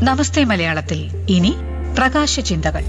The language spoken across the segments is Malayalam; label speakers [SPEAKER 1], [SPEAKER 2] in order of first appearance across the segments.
[SPEAKER 1] നമസ്തേ മലയാളത്തിൽ ഇനി പ്രകാശ ചിന്തകൾ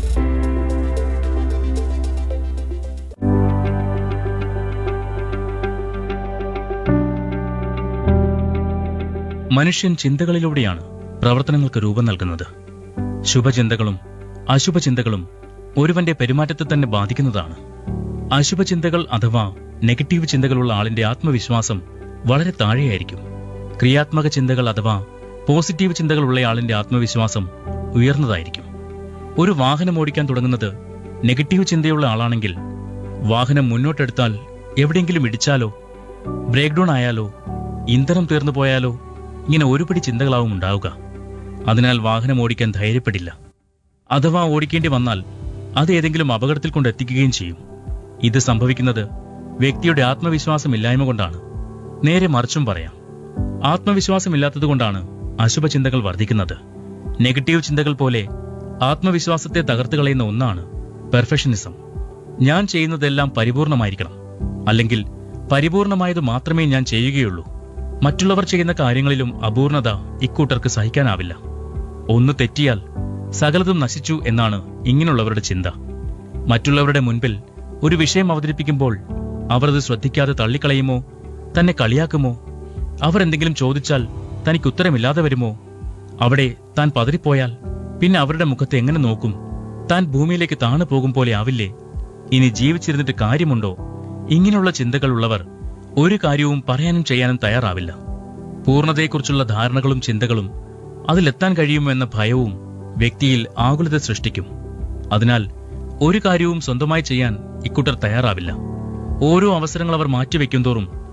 [SPEAKER 2] മനുഷ്യൻ ചിന്തകളിലൂടെയാണ് പ്രവർത്തനങ്ങൾക്ക് രൂപം നൽകുന്നത് ശുഭചിന്തകളും അശുഭചിന്തകളും ഒരുവന്റെ പെരുമാറ്റത്തെ തന്നെ ബാധിക്കുന്നതാണ് അശുഭചിന്തകൾ അഥവാ നെഗറ്റീവ് ചിന്തകളുള്ള ആളിന്റെ ആത്മവിശ്വാസം വളരെ താഴെയായിരിക്കും ക്രിയാത്മക ചിന്തകൾ അഥവാ പോസിറ്റീവ് ചിന്തകളുള്ള ആളിന്റെ ആത്മവിശ്വാസം ഉയർന്നതായിരിക്കും ഒരു വാഹനം ഓടിക്കാൻ തുടങ്ങുന്നത് നെഗറ്റീവ് ചിന്തയുള്ള ആളാണെങ്കിൽ വാഹനം മുന്നോട്ടെടുത്താൽ എവിടെയെങ്കിലും ഇടിച്ചാലോ ബ്രേക്ക് ഡൗൺ ആയാലോ ഇന്ധനം തീർന്നു പോയാലോ ഇങ്ങനെ ഒരുപടി ചിന്തകളാവും ഉണ്ടാവുക അതിനാൽ വാഹനം ഓടിക്കാൻ ധൈര്യപ്പെടില്ല അഥവാ ഓടിക്കേണ്ടി വന്നാൽ അത് ഏതെങ്കിലും അപകടത്തിൽ കൊണ്ടെത്തിക്കുകയും ചെയ്യും ഇത് സംഭവിക്കുന്നത് വ്യക്തിയുടെ ആത്മവിശ്വാസമില്ലായ്മ കൊണ്ടാണ് നേരെ മറിച്ചും പറയാം ആത്മവിശ്വാസമില്ലാത്തതുകൊണ്ടാണ് അശുഭചിന്തകൾ വർദ്ധിക്കുന്നത് നെഗറ്റീവ് ചിന്തകൾ പോലെ ആത്മവിശ്വാസത്തെ തകർത്ത് കളയുന്ന ഒന്നാണ് പെർഫെക്ഷനിസം ഞാൻ ചെയ്യുന്നതെല്ലാം പരിപൂർണമായിരിക്കണം അല്ലെങ്കിൽ പരിപൂർണമായത് മാത്രമേ ഞാൻ ചെയ്യുകയുള്ളൂ മറ്റുള്ളവർ ചെയ്യുന്ന കാര്യങ്ങളിലും അപൂർണത ഇക്കൂട്ടർക്ക് സഹിക്കാനാവില്ല ഒന്ന് തെറ്റിയാൽ സകലതും നശിച്ചു എന്നാണ് ഇങ്ങനെയുള്ളവരുടെ ചിന്ത മറ്റുള്ളവരുടെ മുൻപിൽ ഒരു വിഷയം അവതരിപ്പിക്കുമ്പോൾ അവർ അത് ശ്രദ്ധിക്കാതെ തള്ളിക്കളയുമോ തന്നെ കളിയാക്കുമോ അവർ എന്തെങ്കിലും ചോദിച്ചാൽ തനിക്ക് ഉത്തരമില്ലാതെ വരുമോ അവിടെ താൻ പതറിപ്പോയാൽ പിന്നെ അവരുടെ മുഖത്ത് എങ്ങനെ നോക്കും താൻ ഭൂമിയിലേക്ക് താണു പോകും പോലെ ആവില്ലേ ഇനി ജീവിച്ചിരുന്നിട്ട് കാര്യമുണ്ടോ ഇങ്ങനെയുള്ള ചിന്തകളുള്ളവർ ഒരു കാര്യവും പറയാനും ചെയ്യാനും തയ്യാറാവില്ല പൂർണ്ണതയെക്കുറിച്ചുള്ള ധാരണകളും ചിന്തകളും അതിലെത്താൻ കഴിയുമോ എന്ന ഭയവും വ്യക്തിയിൽ ആകുലത സൃഷ്ടിക്കും അതിനാൽ ഒരു കാര്യവും സ്വന്തമായി ചെയ്യാൻ ഇക്കൂട്ടർ തയ്യാറാവില്ല ഓരോ അവസരങ്ങൾ അവർ മാറ്റിവെക്കും തോറും